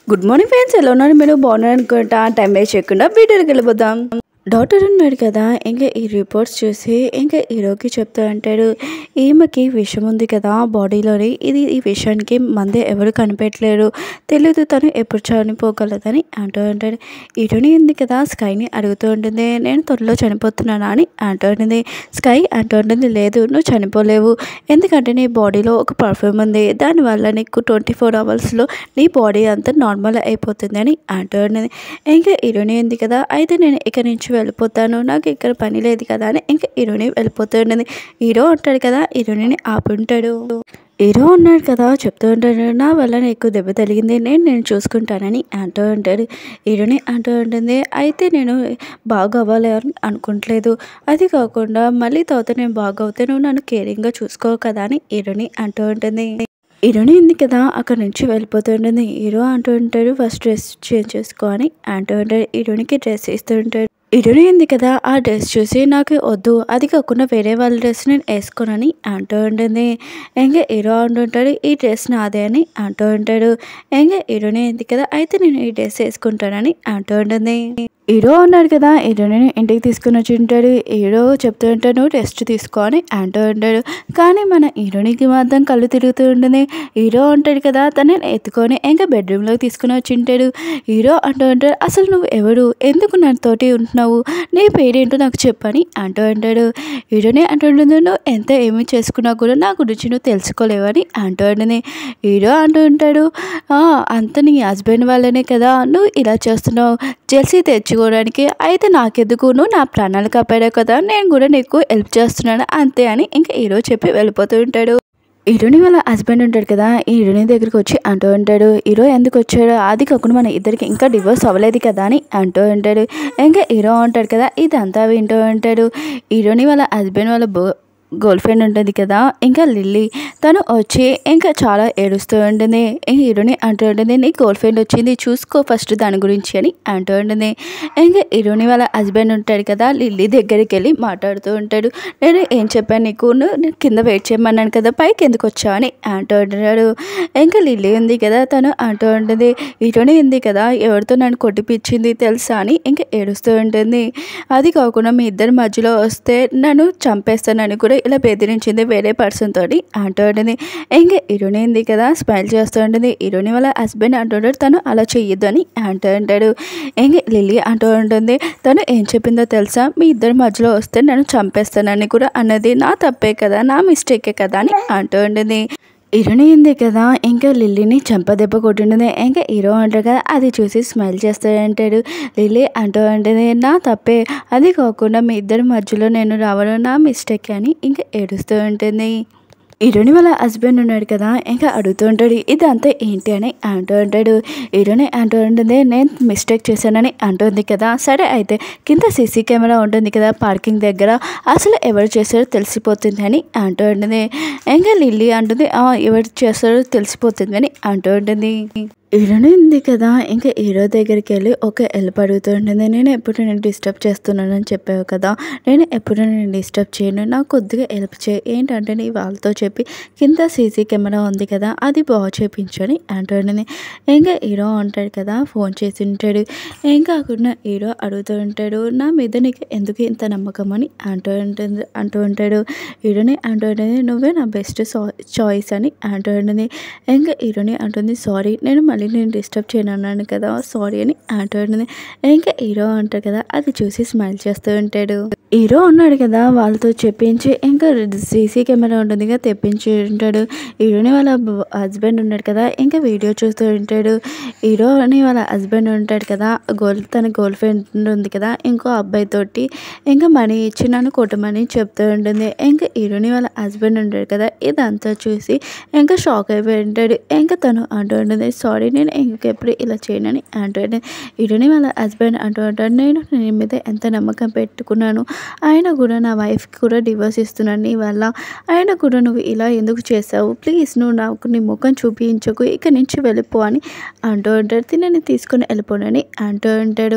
good morning friends ఎలా ఉన్నారు మీరు బాగున్నారు అనుకుంటా టైం వేస్ట్ చేయకుండా వీడియోకి వెళ్ళిపోదాం డాక్టర్ ఉన్నాడు కదా ఇంకా ఈ రిపోర్ట్స్ చూసి ఇంకా హీరోకి చెప్తూ అంటాడు ఈమెకి విషం ఉంది కదా బాడీలోని ఇది ఈ విషయానికి మందే ఎవరు కనిపెట్టలేరు తెలియదు తను ఎప్పుడు చనిపోగలదని అంటూ ఉంటాడు హీరోని ఉంది కదా స్కైని అడుగుతూ ఉంటుంది నేను త్వరలో చనిపోతున్నానా అని అంటూ ఉంటుంది స్కై అంటూ ఉంటుంది లేదు నువ్వు చనిపోలేవు ఎందుకంటే నీ బాడీలో ఒక పర్ఫ్యూమ్ ఉంది దానివల్ల నీకు ట్వంటీ ఫోర్ అవర్స్లో నీ బాడీ అంతా నార్మల్ అయిపోతుంది అని అంటూ ఉన్నది ఇంకా హీరోని ఉంది కదా అయితే నేను ఇక్కడి నుంచి వెళ్ళిపోతాను నాకు ఇక్కడ పని లేదు కదా అని ఇంకా హీరోని వెళ్ళిపోతూ ఉన్నది హీరో అంటాడు కదా హీరోని ఆపుంటాడు హీరో ఉన్నాడు కదా చెప్తూ ఉంటాడు నా వల్ల నీకు దెబ్బ తగిలింది నేను నేను చూసుకుంటానని అంటూ ఉంటాడు హీరోని అంటూ ఉంటుంది అయితే నేను బాగా అవ్వాలి అని అనుకుంటలేదు అది కాకుండా మళ్ళీ తర్వాత నేను బాగా అవుతే నువ్వు నన్ను కేరింగ్గా చూసుకో కదా అని హీరోని అంటూ ఉంటుంది హీరోని ఉంది కదా అక్కడ నుంచి వెళ్ళిపోతుంటుంది హీరో అంటూ ఉంటాడు ఫస్ట్ డ్రెస్ చేంజ్ చేసుకో అని అంటూ ఉంటాడు హీరోనికి డ్రెస్ ఇస్తూ ఉంటాడు హీరోని ఉంది కదా ఆ డ్రెస్ చూసి నాకు వద్దు అది కాకుండా వేరే వాళ్ళ డ్రెస్ నేను వేసుకోనని అంటూ ఉంటుంది ఇంకా హీరో అంటుంటాడు ఈ డ్రెస్ నాదే అని అంటూ ఉంటాడు ఇంకా హీరోని ఉంది కదా అయితే నేను ఈ డ్రెస్ వేసుకుంటానని అంటూ ఉంటుంది హీరో అన్నాడు కదా హీరోని ఇంటికి తీసుకుని వచ్చి ఉంటాడు హీరో చెప్తూ ఉంటాడు రెస్ట్ తీసుకో అని అంటూ ఉంటాడు కానీ మన హీరోనికి మాత్రం కళ్ళు తిరుగుతూ ఉంటుంది హీరో అంటాడు కదా తనని ఎత్తుకొని ఇంకా బెడ్రూమ్లోకి తీసుకుని వచ్చి ఉంటాడు హీరో అంటూ ఉంటాడు అసలు నువ్వు ఎవరు ఎందుకు నాతోటి ఉంటున్నావు నీ పేరేంటో నాకు చెప్పని అంటూ ఉంటాడు హీరోని అంటుంటుంది నువ్వు ఎంత ఏమి చేసుకున్నా కూడా నా గురించి నువ్వు తెలుసుకోలేవని అంటూ ఉంటుంది హీరో అంటూ ఉంటాడు "ఆ, అంత నీ హస్బెండ్ వల్లనే కదా నువ్వు ఇలా చేస్తున్నావు జెర్సీ తెచ్చుకోవడానికి అయితే నాకెందుకు నువ్వు నా ప్రాణాలు కాపాడావు కదా నేను కూడా నీకు హెల్ప్ చేస్తున్నాను అంతే అని ఇంకా హీరో చెప్పి వెళ్ళిపోతూ ఉంటాడు హీరోని వాళ్ళ హస్బెండ్ ఉంటాడు కదా ఈ హీరోని దగ్గరికి వచ్చి అంటూ ఉంటాడు హీరో ఎందుకు వచ్చాడు అది కాకుండా మన ఇద్దరికి ఇంకా డివోర్స్ అవ్వలేదు కదా అని అంటూ ఉంటాడు ఇంకా హీరో ఉంటాడు కదా ఇదంతా వింటూ ఉంటాడు హీరోని వాళ్ళ హస్బెండ్ వాళ్ళ బో గర్ల్ ఫ్రెండ్ ఉంటుంది కదా ఇంకా లిల్లీ తను వచ్చి ఇంకా చాలా ఏడుస్తూ ఉంటుంది ఈ హీరోని అంటూ ఉంటుంది నీ గర్ల్ ఫ్రెండ్ వచ్చింది చూసుకో ఫస్ట్ దాని గురించి అని అంటూ ఉంటుంది ఇంకా హీరోని వాళ్ళ హస్బెండ్ ఉంటాడు కదా లిల్లీ దగ్గరికి వెళ్ళి మాట్లాడుతూ ఉంటాడు నేను ఏం చెప్పాను నీకు నువ్వు నేను కింద వెయిట్ చేయమన్నాను కదా పైకి ఎందుకు వచ్చావు అని అంటూ ఉంటాడు ఇంకా లిల్లీ ఉంది కదా తను అంటూ ఉంటుంది హీరోని ఉంది కదా ఎవరితో నన్ను కొట్టిపిచ్చింది తెలుసా అని ఇంకా ఏడుస్తూ ఉంటుంది అది కాకుండా మీ ఇద్దరి మధ్యలో వస్తే నన్ను చంపేస్తానని కూడా ఇలా బెదిరించింది వేరే పర్సన్ తోటి అంటూ ఉంటుంది ఇంకా హీరోని ఉంది కదా స్మైల్ చేస్తూ ఉంటుంది హీరోని వాళ్ళ హస్బెండ్ అంటుంటాడు తను అలా చెయ్యొద్దు అని అంటూ ఉంటాడు ఇంకా లిల్లీ అంటూ ఉంటుంది తను ఏం చెప్పిందో తెలుసా మీ ఇద్దరి మధ్యలో వస్తే నన్ను చంపేస్తానని కూడా అన్నది నా తప్పే కదా నా మిస్టేకే కదా అని అంటూ ఉంటుంది హీరోని ఉంది కదా ఇంకా లిల్లీని చెంపదెబ్బ కొట్టింటుంది ఇంకా హీరో అంటాడు కదా అది చూసి స్మైల్ చేస్తాడంటాడు లిల్లీ అంటూ ఉంటుంది నా తప్పే అది కాకుండా మీ ఇద్దరి మధ్యలో నేను రావడం నా మిస్టేక్ అని ఇంకా ఏడుస్తూ ఉంటుంది హీరోని వాళ్ళ హస్బెండ్ ఉన్నాడు కదా ఇంకా అడుగుతూ ఉంటాడు ఇదంతా ఏంటి అని అంటూ ఉంటాడు హీరోని అంటూ ఉంటుంది నేను మిస్టేక్ చేశానని అంటుంది కదా సరే అయితే కింద సీసీ కెమెరా ఉంటుంది కదా పార్కింగ్ దగ్గర అసలు ఎవరు చేశారో తెలిసిపోతుంది అని అంటూ ఉంటుంది ఇంకా లిల్లీ అంటుంది "ఆ, ఎవరు చేస్తారో తెలిసిపోతుంది అని అంటూ ఉంటుంది హీరోని ఉంది కదా ఇంకా హీరో దగ్గరికి వెళ్ళి ఒక హెల్ప్ అడుగుతూ ఉంటుంది నేను ఎప్పుడు నేను డిస్టర్బ్ చేస్తున్నానని చెప్పావు కదా నేను ఎప్పుడు నేను డిస్టర్బ్ చేయను నాకు కొద్దిగా హెల్ప్ చేయి ఏంటంటే నీ వాళ్ళతో చెప్పి కింద సీసీ కెమెరా ఉంది కదా అది బాగు చేయించని అంటుంది ఇంకా హీరో ఉంటాడు కదా ఫోన్ చేసి ఉంటాడు ఏం కాకుండా హీరో అడుగుతూ ఉంటాడు నా మీద నీకు ఎందుకు ఇంత నమ్మకం అని అంటూ ఉంటుంది అంటూ ఉంటాడు హీరోని అంటూ ఉంటుంది నువ్వే నా బెస్ట్ చాయిస్ అని అంటూ ఉంటుంది ఇంకా హీరోని అంటుంది సారీ నేను మళ్ళీ నేను డిస్టర్బ్ చేయను అన్నాను కదా సారీ అని అంటూ ఉంటుంది ఇంకా హీరో అంటాడు కదా అది చూసి స్మైల్ చేస్తూ ఉంటాడు హీరో ఉన్నాడు కదా వాళ్ళతో చెప్పించి ఇంకా సీసీ కెమెరా ఉంటుంది కదా తెప్పించి ఉంటాడు హీరోని వాళ్ళ హస్బెండ్ ఉన్నాడు కదా ఇంకా వీడియో చూస్తూ ఉంటాడు హీరోని వాళ్ళ హస్బెండ్ ఉంటాడు కదా గోల్ తన గర్ల్ ఫ్రెండ్ ఉంది కదా ఇంకో అబ్బాయి తోటి ఇంకా మనీ ఇచ్చి నన్ను కొట్టమని చెప్తూ ఉంటుంది ఇంకా హీరోని వాళ్ళ హస్బెండ్ ఉంటాడు కదా ఇదంతా చూసి ఇంకా షాక్ అయిపోయి ఉంటాడు ఇంకా తను అంటూ ఉంటుంది సారీ నేను ఇంకెప్పుడు ఇలా చేయనని అంటూ ఉంటుంది హీరోని వాళ్ళ హస్బెండ్ అంటూ ఉంటాడు నేను నీ మీద ఎంత నమ్మకం పెట్టుకున్నాను ఆయన కూడా నా వైఫ్కి కూడా డివోర్స్ ఇస్తున్నాను నీ వల్ల ఆయన కూడా నువ్వు ఇలా ఎందుకు చేసావు ప్లీజ్ నువ్వు నాకు నీ ముఖం చూపించకు ఇక నుంచి వెళ్ళిపో అని అంటూ ఉంటాడు తినని తీసుకొని వెళ్ళిపోనని అంటూ ఉంటాడు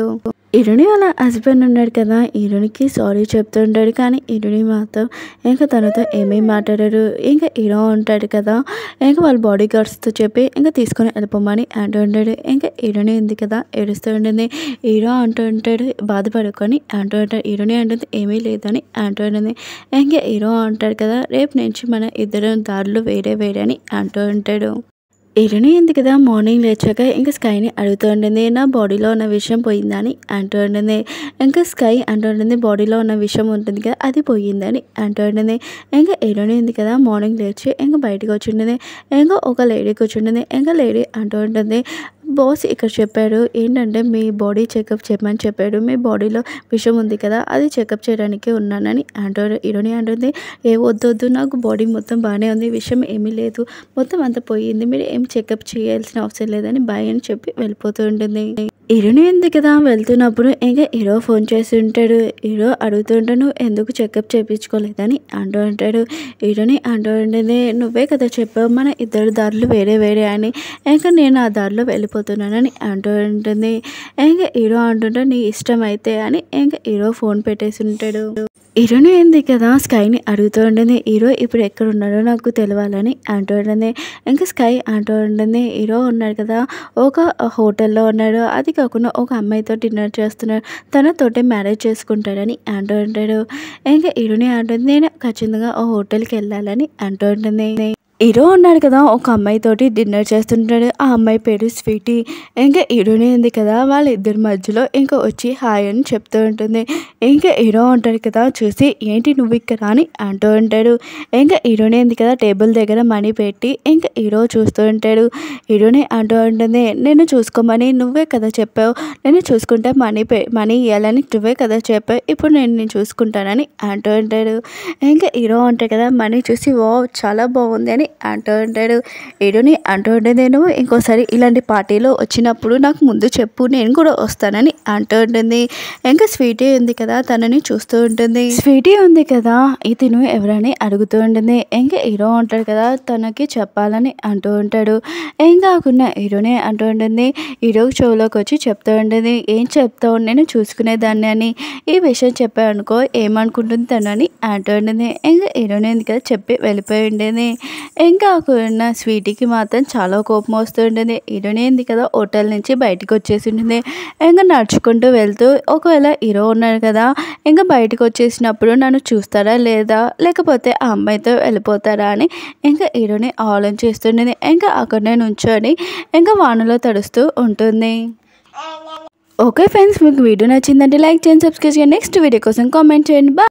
ఇరుని వాళ్ళ హస్బెండ్ ఉన్నాడు కదా ఇరునికి సారీ చెప్తుంటాడు కానీ ఇరుని మాత్రం ఇంకా తనతో ఏమీ మాట్లాడారు ఇంకా హీరో ఉంటాడు కదా ఇంకా వాళ్ళ బాడీ గార్డ్స్తో చెప్పి ఇంకా తీసుకొని వెళ్ళిపోమని అంటూ ఉంటాడు ఇంకా హీరోని ఉంది కదా ఏడుస్తూ ఉంటుంది హీరో అంటూ ఉంటాడు బాధపడుకొని అంటూ ఉంటాడు హీరోని అంటుంది ఏమీ లేదని అంటూ ఉంటుంది ఇంకా హీరో అంటాడు కదా రేపు నుంచి మన ఇద్దరు దారులు వేరే వేరే అని అంటూ ఉంటాడు ఇరుని ఉంది కదా మార్నింగ్ లేచాక ఇంకా స్కైని అడుగుతూ ఉంటుంది నా బాడీలో ఉన్న విషయం పోయిందని అంటూ ఉంటుంది ఇంకా స్కై అంటూ ఉంటుంది బాడీలో ఉన్న విషయం ఉంటుంది కదా అది పోయిందని అంటూ ఉంటుంది ఇంకా ఇరుని ఉంది కదా మార్నింగ్ లేచి ఇంకా బయటకు వచ్చి ఉంటుంది ఇంకా ఒక లేడీ కూర్చుంటుంది ఇంకా లేడీ అంటూ ఉంటుంది బాస్ ఇక్కడ చెప్పాడు ఏంటంటే మీ బాడీ చెకప్ చెప్పమని చెప్పాడు మీ బాడీలో విషం ఉంది కదా అది చెకప్ చేయడానికి ఉన్నానని అంటాడు ఇరుని అంటుంది ఏ వద్దు వద్దు నాకు బాడీ మొత్తం బాగానే ఉంది విషయం ఏమీ లేదు మొత్తం అంతా పోయింది మీరు ఏం చెకప్ చేయాల్సిన అవసరం లేదని బాయ్ అని చెప్పి వెళ్ళిపోతూ ఉంటుంది హీరోని ఉంది కదా వెళ్తున్నప్పుడు ఇంకా హీరో ఫోన్ చేసి ఉంటాడు హీరో అడుగుతుంటే నువ్వు ఎందుకు చెకప్ చేయించుకోలేదని అంటూ ఉంటాడు హీరోని అంటూ ఉంటుంది నువ్వే కదా చెప్పావు మన ఇద్దరు దారులు వేరే వేరే అని ఇంకా నేను ఆ దారిలో వెళ్ళిపోతున్నానని అంటూ ఉంటుంది ఇంకా హీరో అంటుంటే నీ ఇష్టం అయితే అని ఇంకా హీరో ఫోన్ పెట్టేసి ఉంటాడు హీరోని ఏంది కదా స్కైని అడుగుతూ ఉంటుంది హీరో ఇప్పుడు ఎక్కడ ఉన్నాడో నాకు తెలవాలని అంటూ ఉంటుంది ఇంకా స్కై అంటూ ఉంటుంది హీరో ఉన్నాడు కదా ఒక హోటల్లో ఉన్నాడు అది కాకుండా ఒక అమ్మాయితో డిన్నర్ చేస్తున్నాడు తనతోటే మ్యారేజ్ చేసుకుంటాడని అంటూ ఉంటాడు ఇంకా హీరోని అంటుంది నేను ఖచ్చితంగా ఆ హోటల్కి వెళ్ళాలని అంటూ ఉంటుంది హీరో ఉన్నాడు కదా ఒక అమ్మాయితోటి డిన్నర్ చేస్తుంటాడు ఆ అమ్మాయి పేరు స్వీటీ ఇంకా హీరోని ఉంది కదా వాళ్ళ ఇద్దరి మధ్యలో ఇంకా వచ్చి హాయ్ అని చెప్తూ ఉంటుంది ఇంకా హీరో ఉంటాడు కదా చూసి ఏంటి నువ్వు ఇక్కడ అని అంటూ ఉంటాడు ఇంకా హీరోని ఉంది కదా టేబుల్ దగ్గర మనీ పెట్టి ఇంకా హీరో చూస్తూ ఉంటాడు హీరోని అంటూ ఉంటుంది నేను చూసుకోమని నువ్వే కదా చెప్పావు నేను చూసుకుంటే మనీ పే మనీ ఇవ్వాలని నువ్వే కదా చెప్పావు ఇప్పుడు నేను నేను చూసుకుంటానని అంటూ ఉంటాడు ఇంకా హీరో ఉంటాడు కదా మనీ చూసి ఓ చాలా బాగుంది అని అంటూ ఉంటాడు హీరోని అంటూ ఉంటుంది నువ్వు ఇంకోసారి ఇలాంటి పార్టీలో వచ్చినప్పుడు నాకు ముందు చెప్పు నేను కూడా వస్తానని అంటూ ఉంటుంది ఇంకా స్వీటీ ఉంది కదా తనని చూస్తూ ఉంటుంది స్వీటీ ఉంది కదా ఇతను ఎవరని అడుగుతూ ఉంటుంది ఇంకా హీరో ఉంటాడు కదా తనకి చెప్పాలని అంటూ ఉంటాడు ఏం కాకుండా హీరోనే అంటూ ఉంటుంది హీరో షోలోకి వచ్చి చెప్తూ ఉంటుంది ఏం చెప్తావు నేను చూసుకునేదాన్ని అని ఈ విషయం చెప్పాను అనుకో ఏమనుకుంటుంది తనని అంటూ ఉంటుంది ఇంకా హీరోనే ఉంది కదా చెప్పి వెళ్ళిపోయి ఉండేది ఇంకా ఉన్న స్వీటీకి మాత్రం చాలా కోపం వస్తుంటుంది హీరోనే ఉంది కదా హోటల్ నుంచి బయటకు వచ్చేసి ఉంటుంది ఇంకా నడుచుకుంటూ వెళ్తూ ఒకవేళ హీరో ఉన్నాడు కదా ఇంకా బయటకు వచ్చేసినప్పుడు నన్ను చూస్తారా లేదా లేకపోతే ఆ అమ్మాయితో వెళ్ళిపోతారా అని ఇంకా హీరోని ఆలోచిస్తుండేది ఇంకా అక్కడనే నుంచొని ఇంకా వానలో తడుస్తూ ఉంటుంది ఓకే ఫ్రెండ్స్ మీకు వీడియో నచ్చిందంటే లైక్ చేయండి సబ్స్క్రైబ్ చేయండి నెక్స్ట్ వీడియో కోసం కామెంట్ చేయండి బాయ్